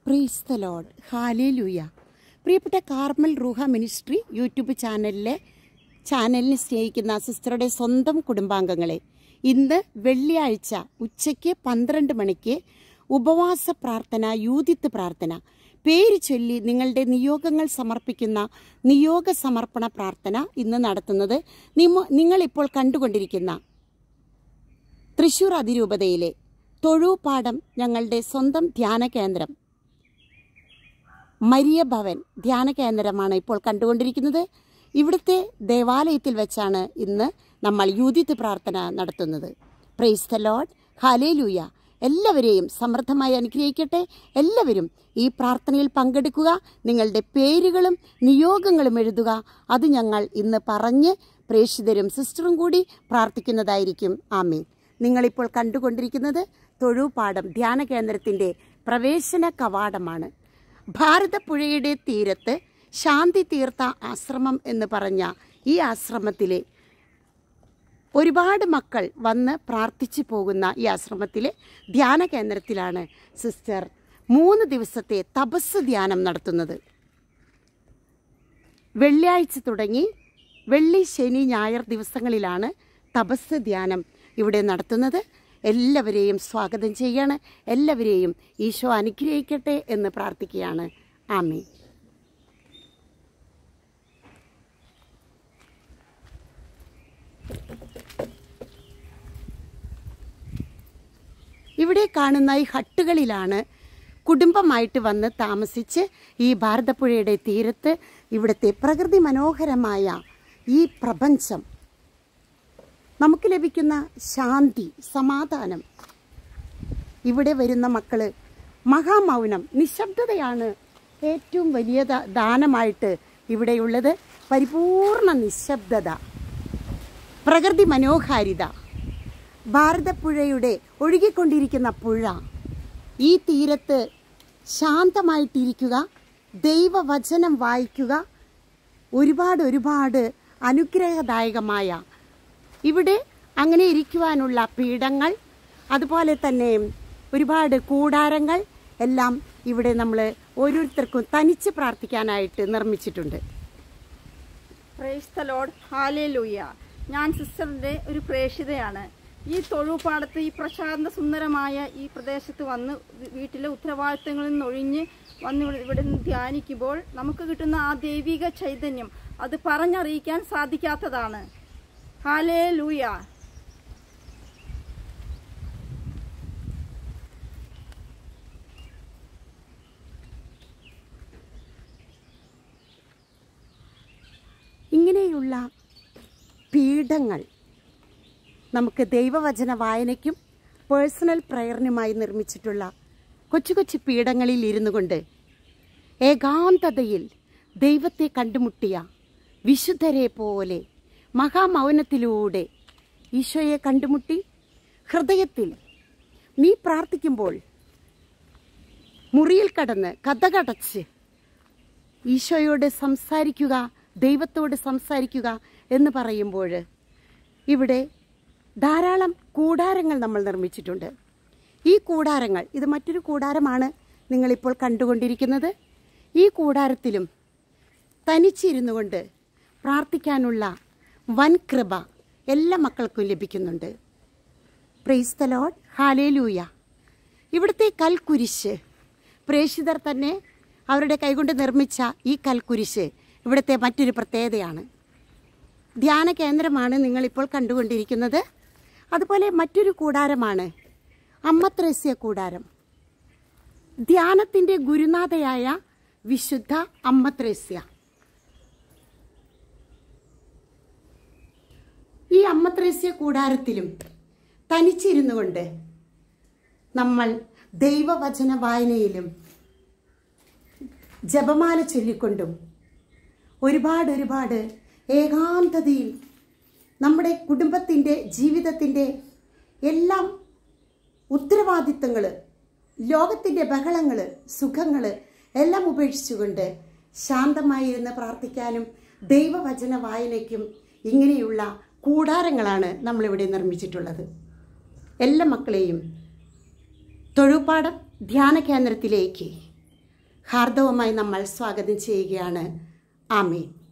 price the lord hallelujah പ്രിയപ്പെട്ട Carmel Ruha ministry YouTube ചാനലിലെ ചാനലിനെ സ്നേഹിക്കുന്ന സിസ്റ്ററുടെ സ്വന്തം കുടുംബാംഗങ്ങളെ ഇന്ന് വെള്ളിയാഴ്ച ഉച്ചയ്ക്ക് പന്ത്രണ്ട് മണിക്ക് ഉപവാസ പ്രാർത്ഥന യൂതിത്ത് പ്രാർത്ഥന പേര് ചൊല്ലി നിങ്ങളുടെ നിയോഗങ്ങൾ സമർപ്പിക്കുന്ന നിയോഗ സമർപ്പണ പ്രാർത്ഥന ഇന്ന് നടത്തുന്നത് നിമ- നിങ്ങളിപ്പോൾ കണ്ടുകൊണ്ടിരിക്കുന്ന തൃശൂർ അതിരൂപതയിലെ തൊഴൂപ്പാടം ഞങ്ങളുടെ സ്വന്തം ധ്യാന കേന്ദ്രം മരിയ ഭവൻ ധ്യാന കേന്ദ്രമാണ് ഇപ്പോൾ കണ്ടുകൊണ്ടിരിക്കുന്നത് ഇവിടുത്തെ ദേവാലയത്തിൽ വെച്ചാണ് ഇന്ന് നമ്മൾ യൂതിത്ത് പ്രാർത്ഥന നടത്തുന്നത് പ്രൈസ് ദ ലോഡ് ഹാലേലൂയ എല്ലാവരെയും സമൃദ്ധമായി അനുഗ്രഹിക്കട്ടെ എല്ലാവരും ഈ പ്രാർത്ഥനയിൽ പങ്കെടുക്കുക നിങ്ങളുടെ പേരുകളും നിയോഗങ്ങളും എഴുതുക അത് ഞങ്ങൾ ഇന്ന് പറഞ്ഞ് പ്രേക്ഷിതരും സിസ്റ്ററും കൂടി പ്രാർത്ഥിക്കുന്നതായിരിക്കും ആമീൻ നിങ്ങളിപ്പോൾ കണ്ടുകൊണ്ടിരിക്കുന്നത് തൊഴുപാടം ധ്യാന കേന്ദ്രത്തിന്റെ പ്രവേശന കവാടമാണ് ഭാരതപ്പുഴയുടെ തീരത്ത് ശാന്തി തീർത്ത ആശ്രമം എന്ന് പറഞ്ഞ ഈ ആശ്രമത്തിലെ ഒരുപാട് മക്കൾ വന്ന് പ്രാർത്ഥിച്ചു പോകുന്ന ഈ ആശ്രമത്തിലെ ധ്യാന കേന്ദ്രത്തിലാണ് സിസ്റ്റർ മൂന്ന് ദിവസത്തെ തപസ് ധ്യാനം നടത്തുന്നത് വെള്ളിയാഴ്ച തുടങ്ങി വെള്ളി ശനി ഞായർ ദിവസങ്ങളിലാണ് തപസ് ധ്യാനം ഇവിടെ നടത്തുന്നത് എല്ലാവരെയും സ്വാഗതം ചെയ്യാണ് എല്ലാവരെയും ഈശോ അനുഗ്രഹിക്കട്ടെ എന്ന് പ്രാർത്ഥിക്കുകയാണ് ആമേ ഇവിടെ കാണുന്ന ഈ ഹട്ടുകളിലാണ് കുടുംബമായിട്ട് വന്ന് താമസിച്ച് ഈ ഭാരതപ്പുഴയുടെ തീരത്ത് ഇവിടുത്തെ പ്രകൃതി മനോഹരമായ ഈ പ്രപഞ്ചം നമുക്ക് ലഭിക്കുന്ന ശാന്തി സമാധാനം ഇവിടെ വരുന്ന മക്കള് മഹാമൗനം നിശബ്ദതയാണ് ഏറ്റവും വലിയ ദാ- ദാനമായിട്ട് ഇവിടെയുള്ളത് പരിപൂർണ നിശബ്ദത പ്രകൃതി മനോഹാരിത ഭാരതപ്പുഴയുടെ ഒഴുകിക്കൊണ്ടിരിക്കുന്ന പുഴ ഈ തീരത്ത് ശാന്തമായിട്ടിരിക്കുക ദൈവവചനം വായിക്കുക ഒരുപാട് ഒരുപാട് അനുഗ്രഹദായകമായ ഇവിടെ അങ്ങനെ ഇരിക്കുവാനുള്ള പീഠങ്ങൾ അതുപോലെ തന്നെ ഒരുപാട് കൂടാരങ്ങൾ എല്ലാം ഇവിടെ നമ്മൾ ഓരോരുത്തർക്കും തനിച്ച് പ്രാർത്ഥിക്കാനായിട്ട് നിർമ്മിച്ചിട്ടുണ്ട് പ്രേസ് ദ ലോഡ് ഹാലേലൂയ ഞാൻ സിസ്റ്ററിന്റെ ഒരു പ്രേക്ഷിതയാണ് ഈ തൊഴുപാടത്ത് ഈ പ്രശാന്ത സുന്ദരമായ ഈ പ്രദേശത്ത് വന്ന് വി- വീട്ടിലെ ഉത്തരവാദിത്തങ്ങളിൽ നിന്ന് ഒഴിഞ്ഞ് വന്ന് ഇവിടെ ഇവിടെ നിന്ന് ധ്യാനിക്കുമ്പോൾ നമുക്ക് കിട്ടുന്ന ആ ദൈവിക ചൈതന്യം അത് പറഞ്ഞറിയിക്കാൻ സാധിക്കാത്തതാണ് ഹാലേ ലൂയ ഇങ്ങനെയുള്ള പീഠങ്ങൾ നമുക്ക് ദൈവവചന വായനയ്ക്കും പേഴ്സണൽ പ്രയറിനുമായി നിർമ്മിച്ചിട്ടുള്ള കൊച്ചു കൊച്ചു പീഠങ്ങളിൽ ഇരുന്നു കൊണ്ട് ഏകാന്തതയിൽ ദൈവത്തെ കണ്ടുമുട്ടിയ വിശുദ്ധരെ പോലെ മഹാമൗനത്തിലൂടെ ഈശോയെ കണ്ടുമുട്ടി ഹൃദയത്തിൽ നീ പ്രാർത്ഥിക്കുമ്പോൾ മുറിയിൽ കടന്ന് കഥകടച്ച് ഈശോയോട് സംസാരിക്കുക ദൈവത്തോട് സംസാരിക്കുക എന്ന് പറയുമ്പോൾ ഇവിടെ ധാരാളം കൂടാരങ്ങൾ നമ്മൾ നിർമ്മിച്ചിട്ടുണ്ട് ഈ കൂടാരങ്ങൾ ഇത് മറ്റൊരു കൂടാരമാണ് നിങ്ങളിപ്പോൾ കണ്ടുകൊണ്ടിരിക്കുന്നത് ഈ കൂടാരത്തിലും തനിച്ചിരുന്നു കൊണ്ട് പ്രാർത്ഥിക്കാനുള്ള വൻ കൃപ എല്ലാ മക്കൾക്കും ലഭിക്കുന്നുണ്ട് പ്രൈസ് ദ ലോഡ് ഹാലേലൂയ ഇവിടുത്തെ കൽക്കുരിശ് പ്രേക്ഷിതർ തന്നെ അവരുടെ കൈകൊണ്ട് നിർമ്മിച്ച ഈ കൽക്കുരിശ് ഇവിടുത്തെ മറ്റൊരു പ്രത്യേകതയാണ് ധ്യാന കേന്ദ്രമാണ് നിങ്ങളിപ്പോൾ കണ്ടുകൊണ്ടിരിക്കുന്നത് അതുപോലെ മറ്റൊരു കൂടാരമാണ് അമ്മത്രേസ്യ കൂടാരം ധ്യാനത്തിൻ്റെ ഗുരുനാഥയായ വിശുദ്ധ അമ്മത്രേസ്യ ഈ അമ്മത്രേസ്യ കൂടാരത്തിലും തനിച്ചിരുന്നു കൊണ്ട് നമ്മൾ ദൈവവചന വായനയിലും ജപമാല ചൊല്ലിക്കൊണ്ടും ഒരുപാട് ഒരുപാട് ഏകാന്തതയിൽ നമ്മുടെ കുടുംബത്തിൻ്റെ ജീവിതത്തിൻ്റെ എല്ലാം ഉത്തരവാദിത്തങ്ങൾ ലോകത്തിൻ്റെ ബഹളങ്ങൾ സുഖങ്ങൾ എല്ലാം ഉപേക്ഷിച്ചുകൊണ്ട് ശാന്തമായി ഇരുന്ന് പ്രാർത്ഥിക്കാനും ദൈവവചന വായനയ്ക്കും ഇങ്ങനെയുള്ള കൂടാരങ്ങളാണ് നമ്മളിവിടെ നിർമ്മിച്ചിട്ടുള്ളത് എല്ലാ മക്കളെയും തൊഴുപാടം ധ്യാന കേന്ദ്രത്തിലേക്ക് ഹാർദവമായി നമ്മൾ സ്വാഗതം ചെയ്യുകയാണ് ആമേൻ